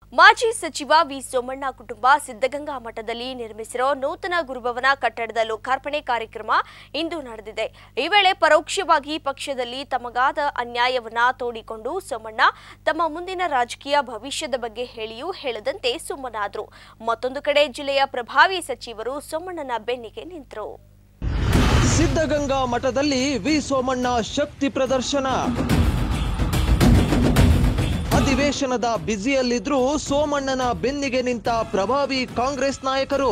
ಮಾಜಿ ಸಚಿವ ವಿ ಸೋಮಣ್ಣ ಕುಟುಂಬ ಸಿದ್ದಗಂಗಾ ಮಠದಲ್ಲಿ ನಿರ್ಮಿಸಿರೋ ನೂತನ ಗುರುಭವನ ಕಟ್ಟಡದ ಲೋಕಾರ್ಪಣೆ ಕಾರ್ಯಕ್ರಮ ಇಂದು ನಡೆದಿದೆ ಈ ವೇಳೆ ಪರೋಕ್ಷವಾಗಿ ಪಕ್ಷದಲ್ಲಿ ತಮಗಾದ ಅನ್ಯಾಯವನ್ನ ತೋಡಿಕೊಂಡು ಸೋಮಣ್ಣ ತಮ್ಮ ಮುಂದಿನ ರಾಜಕೀಯ ಭವಿಷ್ಯದ ಬಗ್ಗೆ ಹೇಳಿಯೂ ಹೇಳದಂತೆ ಸುಮ್ಮನಾದ್ರು ಮತ್ತೊಂದು ಕಡೆ ಜಿಲ್ಲೆಯ ಪ್ರಭಾವಿ ಸಚಿವರು ಸೋಮಣ್ಣನ ಬೆನ್ನಿಗೆ ನಿಂತರು ಸಿದ್ಧಗಂಗಾ ಮಠದಲ್ಲಿ ವಿ ಸೋಮಣ್ಣ ಶಕ್ತಿ ಪ್ರದರ್ಶನ ಅಧಿವೇಶನದ ಬ್ಯುಸಿಯಲ್ಲಿದ್ರೂ ಸೋಮಣ್ಣನ ಬೆನ್ನಿಗೆ ನಿಂತ ಪ್ರಭಾವಿ ಕಾಂಗ್ರೆಸ್ ನಾಯಕರು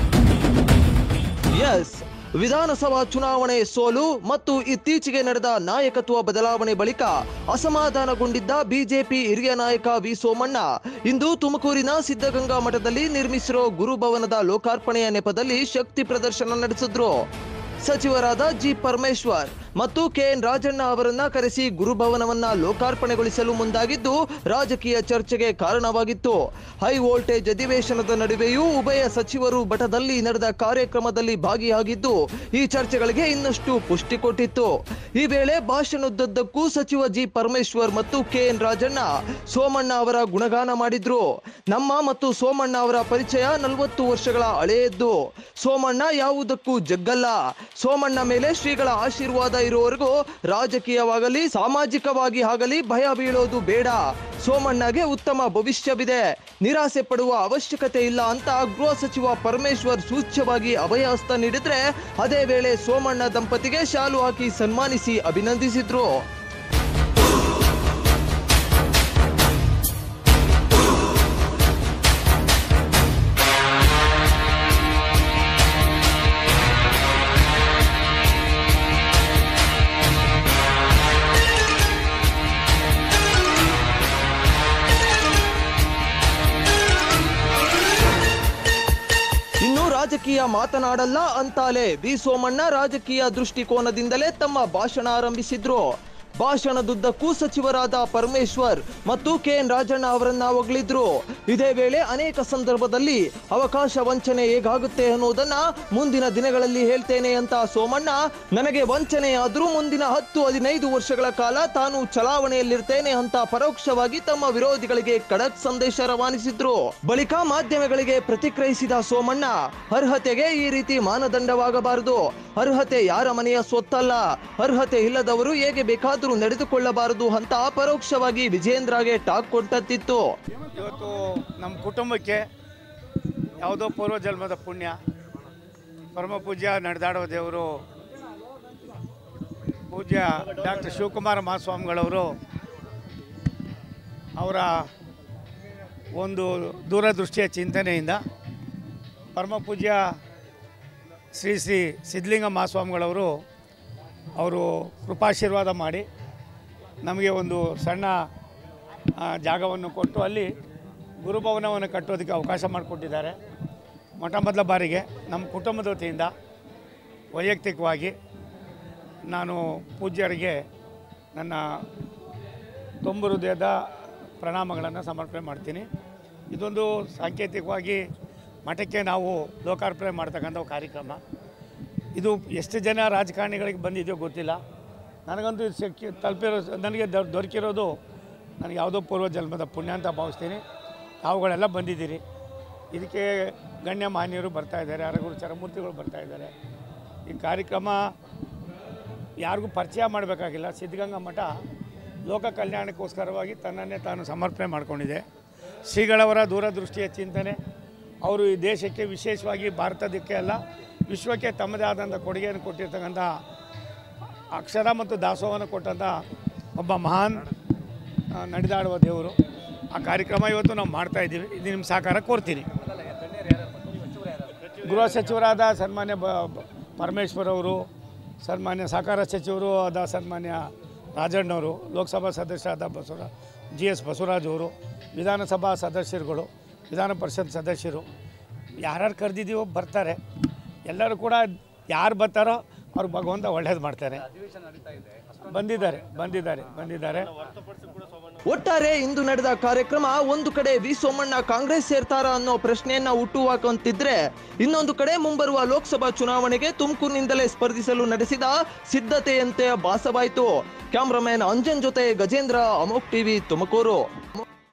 ಎಸ್ ವಿಧಾನಸಭಾ ಚುನಾವಣೆ ಸೋಲು ಮತ್ತು ಇತ್ತೀಚೆಗೆ ನಡೆದ ನಾಯಕತ್ವ ಬದಲಾವಣೆ ಬಳಿಕ ಅಸಮಾಧಾನಗೊಂಡಿದ್ದ ಬಿಜೆಪಿ ಹಿರಿಯ ನಾಯಕ ವಿ ಸೋಮಣ್ಣ ಇಂದು ತುಮಕೂರಿನ ಸಿದ್ಧಗಂಗಾ ಮಠದಲ್ಲಿ ನಿರ್ಮಿಸಿರೋ ಗುರುಭವನದ ಲೋಕಾರ್ಪಣೆಯ ನೆಪದಲ್ಲಿ ಶಕ್ತಿ ಪ್ರದರ್ಶನ ನಡೆಸಿದ್ರು ಸಚಿವರಾದ ಜಿ ಪರಮೇಶ್ವರ್ ಮತ್ತು ಕೆಎನ್ ರಾಜಣ್ಣ ಅವರನ್ನ ಕರೆಸಿ ಗುರುಭವನವನ್ನ ಲೋಕಾರ್ಪಣೆಗೊಳಿಸಲು ಮುಂದಾಗಿದ್ದು ರಾಜಕೀಯ ಚರ್ಚೆಗೆ ಕಾರಣವಾಗಿತ್ತು ಹೈ ವೋಲ್ಟೇಜ್ ಅಧಿವೇಶನದ ನಡುವೆಯೂ ಉಭಯ ಸಚಿವರು ಮಠದಲ್ಲಿ ನಡೆದ ಕಾರ್ಯಕ್ರಮದಲ್ಲಿ ಭಾಗಿಯಾಗಿದ್ದು ಈ ಚರ್ಚೆಗಳಿಗೆ ಇನ್ನಷ್ಟು ಪುಷ್ಟಿ ಕೊಟ್ಟಿತ್ತು ಈ ವೇಳೆ ಭಾಷಣದುದ್ದಕ್ಕೂ ಸಚಿವ ಜಿ ಪರಮೇಶ್ವರ್ ಮತ್ತು ಕೆಎನ್ ರಾಜಣ್ಣ ಸೋಮಣ್ಣ ಅವರ ಗುಣಗಾನ ಮಾಡಿದ್ರು ನಮ್ಮ ಮತ್ತು ಸೋಮಣ್ಣ ಅವರ ಪರಿಚಯ ನಲವತ್ತು ವರ್ಷಗಳ ಹಳೆಯದ್ದು ಸೋಮಣ್ಣ ಯಾವುದಕ್ಕೂ ಜಗ್ಗಲ್ಲ ಸೋಮಣ್ಣ ಮೇಲೆ ಶ್ರೀಗಳ ಆಶೀರ್ವಾದ ಇರುವವರೆಗೂ ರಾಜಕೀಯವಾಗಲಿ ಸಾಮಾಜಿಕವಾಗಿ ಆಗಲಿ ಭಯ ಬೀಳೋದು ಬೇಡ ಸೋಮಣ್ಣಗೆ ಉತ್ತಮ ಭವಿಷ್ಯವಿದೆ ನಿರಾಸೆ ಪಡುವ ಅವಶ್ಯಕತೆ ಇಲ್ಲ ಅಂತ ಗೃಹ ಸಚಿವ ಪರಮೇಶ್ವರ್ ಸೂಚ್ಯವಾಗಿ ಅಭಯಹಸ್ತ ನೀಡಿದ್ರೆ ಅದೇ ವೇಳೆ ಸೋಮಣ್ಣ ದಂಪತಿಗೆ ಶಾಲು ಹಾಕಿ ಸನ್ಮಾನಿಸಿ ಅಭಿನಂದಿಸಿದ್ರು ಇನ್ನು ರಾಜಕೀಯ ಮಾತನಾಡಲ್ಲ ಅಂತಾಲೆ ಬಿ ಸೋಮಣ್ಣ ರಾಜಕೀಯ ದೃಷ್ಟಿಕೋನದಿಂದಲೇ ತಮ್ಮ ಭಾಷಣ ಆರಂಭಿಸಿದ್ರು ಭಾಷಣದುದ್ದಕ್ಕೂ ಸಚಿವರಾದ ಪರಮೇಶ್ವರ್ ಮತ್ತು ಕೆಎನ್ ರಾಜಣ್ಣ ಅವರನ್ನ ಹೊಗಳಿದ್ರು ಇದೇ ವೇಳೆ ಅನೇಕ ಸಂದರ್ಭದಲ್ಲಿ ಅವಕಾಶ ವಂಚನೆ ಹೇಗಾಗುತ್ತೆ ಅನ್ನೋದನ್ನ ಮುಂದಿನ ದಿನಗಳಲ್ಲಿ ಹೇಳ್ತೇನೆ ಅಂತ ಸೋಮಣ್ಣ ನನಗೆ ವಂಚನೆ ಆದ್ರೂ ಮುಂದಿನ ಹತ್ತು ಹದಿನೈದು ವರ್ಷಗಳ ಕಾಲ ತಾನು ಚಲಾವಣೆಯಲ್ಲಿರ್ತೇನೆ ಅಂತ ಪರೋಕ್ಷವಾಗಿ ತಮ್ಮ ವಿರೋಧಿಗಳಿಗೆ ಖಡಕ್ ಸಂದೇಶ ರವಾನಿಸಿದ್ರು ಬಳಿಕ ಮಾಧ್ಯಮಗಳಿಗೆ ಪ್ರತಿಕ್ರಿಯಿಸಿದ ಸೋಮಣ್ಣ ಅರ್ಹತೆಗೆ ಈ ರೀತಿ ಮಾನದಂಡವಾಗಬಾರದು ಅರ್ಹತೆ ಯಾರ ಮನೆಯ ಸ್ವತ್ತಲ್ಲ ಅರ್ಹತೆ ಇಲ್ಲದವರು ಹೇಗೆ ಬೇಕಾದರೂ ನಡೆದುಕೊಳ್ಳಬಾರದು ಅಂತ ಪರೋಕ್ಷವಾಗಿ ವಿಜೇಂದ್ರಗೆ ಟಾಕ್ ಕೊಟ್ಟತ್ತಿತ್ತು ಇವತ್ತು ನಮ್ಮ ಕುಟುಂಬಕ್ಕೆ ಯಾವುದೋ ಪೂರ್ವ ಜನ್ಮದ ಪುಣ್ಯ ಪರಮ ಪೂಜ್ಯ ನಡೆದಾಡೋ ದೇವರು ಪೂಜ್ಯ ಡಾಕ್ಟರ್ ಶಿವಕುಮಾರ ಮಹಾಸ್ವಾಮಿಗಳವರು ಅವರ ಒಂದು ದೂರದೃಷ್ಟಿಯ ಚಿಂತನೆಯಿಂದ ಪರಮ ಪೂಜ್ಯ ಶ್ರೀ ಶ್ರೀ ಸಿದ್ಧಲಿಂಗ ಮಹಾಸ್ವಾಮಿಗಳವರು ಅವರು ಕೃಪಾಶೀರ್ವಾದ ಮಾಡಿ ನಮಗೆ ಒಂದು ಸಣ್ಣ ಆ, ಜಾಗವನ್ನು ಕೊಟ್ಟು ಅಲ್ಲಿ ಗುರುಭವನವನ್ನು ಕಟ್ಟೋದಕ್ಕೆ ಅವಕಾಶ ಮಾಡಿಕೊಟ್ಟಿದ್ದಾರೆ ಮೊಟ್ಟ ಮೊದಲ ಬಾರಿಗೆ ನಮ್ಮ ಕುಟುಂಬದ ವತಿಯಿಂದ ವೈಯಕ್ತಿಕವಾಗಿ ನಾನು ಪೂಜ್ಯರಿಗೆ ನನ್ನ ತುಂಬು ಹೃದಯದ ಪ್ರಣಾಮಗಳನ್ನು ಸಮರ್ಪಣೆ ಮಾಡ್ತೀನಿ ಇದೊಂದು ಸಾಂಕೇತಿಕವಾಗಿ ಮಠಕ್ಕೆ ನಾವು ಲೋಕಾರ್ಪಣೆ ಮಾಡ್ತಕ್ಕಂಥ ಕಾರ್ಯಕ್ರಮ ಇದು ಎಷ್ಟು ಜನ ರಾಜಕಾರಣಿಗಳಿಗೆ ಬಂದಿದೆಯೋ ಗೊತ್ತಿಲ್ಲ ನನಗಂತೂ ಇದು ಸಿಕ್ಕಿ ತಲುಪಿರೋ ನನಗೆ ದೊ- ದೊರಕಿರೋದು ನನಗೆ ಯಾವುದೋ ಪೂರ್ವ ಜನ್ಮದ ಪುಣ್ಯ ಅಂತ ಭಾವಿಸ್ತೀನಿ ತಾವುಗಳೆಲ್ಲ ಬಂದಿದ್ದೀರಿ ಇದಕ್ಕೆ ಗಣ್ಯ ಮಾನ್ಯರು ಬರ್ತಾ ಇದ್ದಾರೆ ಅರಗುರು ಚರಮೂರ್ತಿಗಳು ಬರ್ತಾ ಇದ್ದಾರೆ ಈ ಕಾರ್ಯಕ್ರಮ ಯಾರಿಗೂ ಪರಿಚಯ ಮಾಡಬೇಕಾಗಿಲ್ಲ ಸಿದ್ಧಗಂಗಾ ಮಠ ಲೋಕ ಕಲ್ಯಾಣಕ್ಕೋಸ್ಕರವಾಗಿ ತನ್ನನ್ನೇ ತಾನು ಸಮರ್ಪಣೆ ಮಾಡಿಕೊಂಡಿದೆ ಶ್ರೀಗಳವರ ದೂರದೃಷ್ಟಿಯ ಚಿಂತನೆ ಅವರು ಈ ದೇಶಕ್ಕೆ ವಿಶೇಷವಾಗಿ ಭಾರತದಕ್ಕೆ ಅಲ್ಲ ವಿಶ್ವಕ್ಕೆ ತಮ್ಮದೇ ಆದಂಥ ಕೊಡುಗೆಯನ್ನು ಕೊಟ್ಟಿರ್ತಕ್ಕಂಥ ಅಕ್ಷರ ಮತ್ತು ದಾಸೋಹವನ್ನು ಕೊಟ್ಟಂಥ ಒಬ್ಬ ಮಹಾನ್ ಆ, ನಡೆದಾಡುವ ದೇವರು ಆ ಕಾರ್ಯಕ್ರಮ ಇವತ್ತು ನಾವು ಮಾಡ್ತಾ ಇದ್ದೀವಿ ಇದು ನಿಮ್ಮ ಸಹಕಾರ ಕೋರ್ತೀನಿ ಗೃಹ ಸಚಿವರಾದ ಸನ್ಮಾನ್ಯ ಬ ಬ- ಪರಮೇಶ್ವರ್ ಅವರು ಸನ್ಮಾನ್ಯ ಸಹಕಾರ ಸಚಿವರು ಆದ ಸನ್ಮಾನ್ಯ ರಾಜಣ್ಣವರು ಲೋಕಸಭಾ ಸದಸ್ಯರಾದ ಬಸವರ ಜಿ ಎಸ್ ಬಸವರಾಜ್ ಅವರು ವಿಧಾನಸಭಾ ಸದಸ್ಯರುಗಳು ವಿಧಾನ ಪರಿಷತ್ ಸದಸ್ಯರು ಯಾರ್ಯಾರು ಕರೆದಿದ್ದೀವೋ ಬರ್ತಾರೆ ಎಲ್ಲರೂ ಕೂಡ ಯಾರು ಬರ್ತಾರೋ ಅವ್ರು ಭಗವಂತ ಒಳ್ಳೇದು ಮಾಡ್ತಾರೆ ಬಂದಿದ್ದಾರೆ ಬಂದಿದ್ದಾರೆ ಬಂದಿದ್ದಾರೆ ಒಟ್ಟಾರೆ ಇಂದು ನಡೆದ ಕಾರ್ಯಕ್ರಮ ಒಂದು ಕಡೆ ವಿ ಸೋಮಣ್ಣ ಕಾಂಗ್ರೆಸ್ ಸೇರ್ತಾರ ಅನ್ನೋ ಪ್ರಶ್ನೆಯನ್ನ ಹುಟ್ಟುಹಾಕುವಂತಿದ್ರೆ ಇನ್ನೊಂದು ಕಡೆ ಮುಂಬರುವ ಲೋಕಸಭಾ ಚುನಾವಣೆಗೆ ತುಮಕೂರಿನಿಂದಲೇ ಸ್ಪರ್ಧಿಸಲು ನಡೆಸಿದ ಸಿದ್ಧತೆಯಂತೆ ಭಾಸವಾಯಿತು ಕ್ಯಾಮ್ರಾಮನ್ ಅಂಜನ್ ಜೊತೆ ಗಜೇಂದ್ರ ಅಮೋಕ್ ಟಿವಿ ತುಮಕೂರು